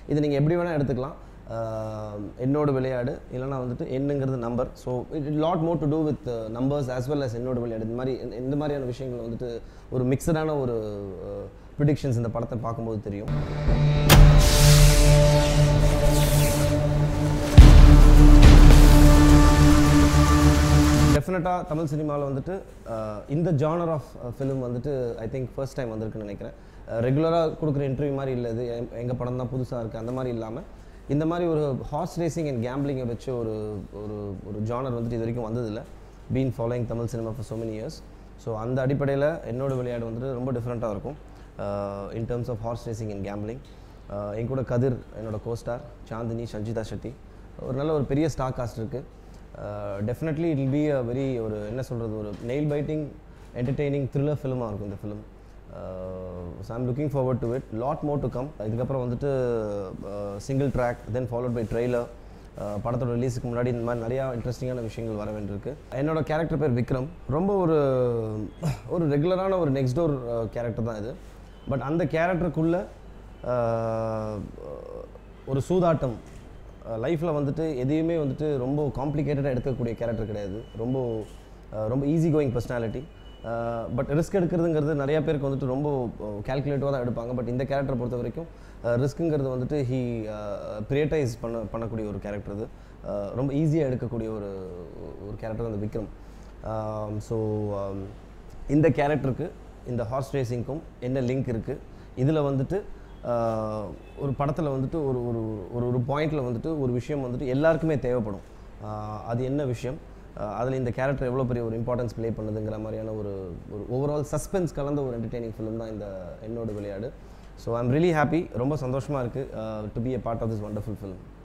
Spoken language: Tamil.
இது நீங்கள் எப்படி வேணால் எடுத்துக்கலாம் ஆஹ் என்னோட விளையாடு இல்லைனா வந்துட்டு என்னங்கிறது number so it lot more to do with numbers as well as என்னோட விளையாடு இந்த மாதிரி இந்த- இந்த மாதிரியான விஷயங்கள் வந்துட்டு ஒரு மிக்சடான ஒரு ப்ரிடிக்ஷன்ஸ் இந்த படத்தை பார்க்கும்போது தெரியும் டெஃபினட்டாக தமிழ் சினிமாவில் வந்துட்டு அஹ், இந்த ஜானர் ஆஃப் ஃபிலிம் வந்துட்டு ஐ திங்க் ஃபர்ஸ்ட் டைம் வந்திருக்குன்னு நினைக்கிறேன் ரெகுலராக கொடுக்குற இன்டர்வியூ மாதிரி இல்லை இது எ- எங்க படம் தான் புதுசாக இருக்குது அந்த மாதிரி இல்லாமல் இந்த மாதிரி ஒரு ஹார்ஸ் ரேசிங் அண்ட் கேம்பிளிங்கை வச்சு ஒரு ஒரு ஒரு ஜானர் வந்துட்டு இது வரைக்கும் வந்ததில்லை been following Tamil cinema for so many years so அந்த அடிப்படையில் என்னோட விளையாடு வந்துட்டு ரொம்ப டிஃப்ரெண்ட்டாக இருக்கும் in terms of horse racing and gambling என் கூட கதிர் என்னோட கோஸ்டார் சாந்தினி சஞ்சிதா ஷெட்டி ஒரு நல்ல ஒரு பெரிய ஸ்டார் காஸ்ட் இருக்குது definitely it will be a very ஒரு என்ன சொல்கிறது ஒரு நெயில் பைட்டிங் என்டர்டெய்னிங் த்ரில்லர் ஃபிலிமாக இருக்கும் இந்த film so I'm looking forward to it lot more to come இதுக்கப்புறம் வந்துட்டு single track then followed by trailer படத்தோட ரிலீஸுக்கு முன்னாடி இந்த மாதிரி நிறையா இன்ட்ரெஸ்டிங்கான விஷயங்கள் வர வேண்டியிருக்கு என்னோட கேரக்டர் பேர் விக்ரம் ரொம்ப ஒரு ஒரு ரெகுலரான ஒரு நெக்ஸ்ட் டோர் கேரக்டர் தான் இது பட் அந்த கேரக்டருக்குள்ளே ஒரு சூதாட்டம் லைஃப்பில் வந்துட்டு எதையுமே வந்துட்டு ரொம்ப காம்ப்ளிகேட்டடாக எடுக்கக்கூடிய கேரக்டர் கிடையாது ரொம்ப அஹ், ரொம்ப easy going personality but risk எடுக்கிறதுங்கிறது நிறைய பேருக்கு வந்துட்டு ரொம்ப கால்குலேட்டிவாக தான் எடுப்பாங்க பட் இந்த கேரக்டரை பொறுத்த வரைக்கும் ரிஸ்க்குங்கிறது வந்துட்டு ஹீ ப்ரியட்டைஸ் பண்ண பண்ணக்கூடிய ஒரு கேரக்டர் இது அஹ், ரொம்ப ஈஸியாக எடுக்கக்கூடிய ஒரு ஒரு கேரக்டர் அந்த விக்ரம் ஸோ இந்த கேரக்டருக்கு இந்த ஹார்ஸ் ரேசிங்க்கும் என்ன லிங்க் இருக்குது இதில் வந்துட்டு ஆஹ், ஒரு படத்தில் வந்துட்டு ஒரு ஒரு ஒரு ஒரு பாயிண்டில் வந்துட்டு ஒரு விஷயம் வந்துட்டு எல்லாருக்குமே தேவைப்படும் ஆஹ், அது என்ன விஷயம் அதில் இந்த கேரக்டர் எவ்வளோ பெரிய ஒரு இம்பார்ட்டன்ஸ் ப்ளே பண்ணுதுங்கிற மாதிரியான ஒரு ஒரு ஓவரால் சஸ்பென்ஸ் கலந்த ஒரு என்டர்டெய்னிங் ஃபிலிம் தான் இந்த என்னோட விளையாடு ஸோ ஐம் ரியலி ஹாப்பி ரொம்ப சந்தோஷமாக இருக்குது to be a part of this wonderful film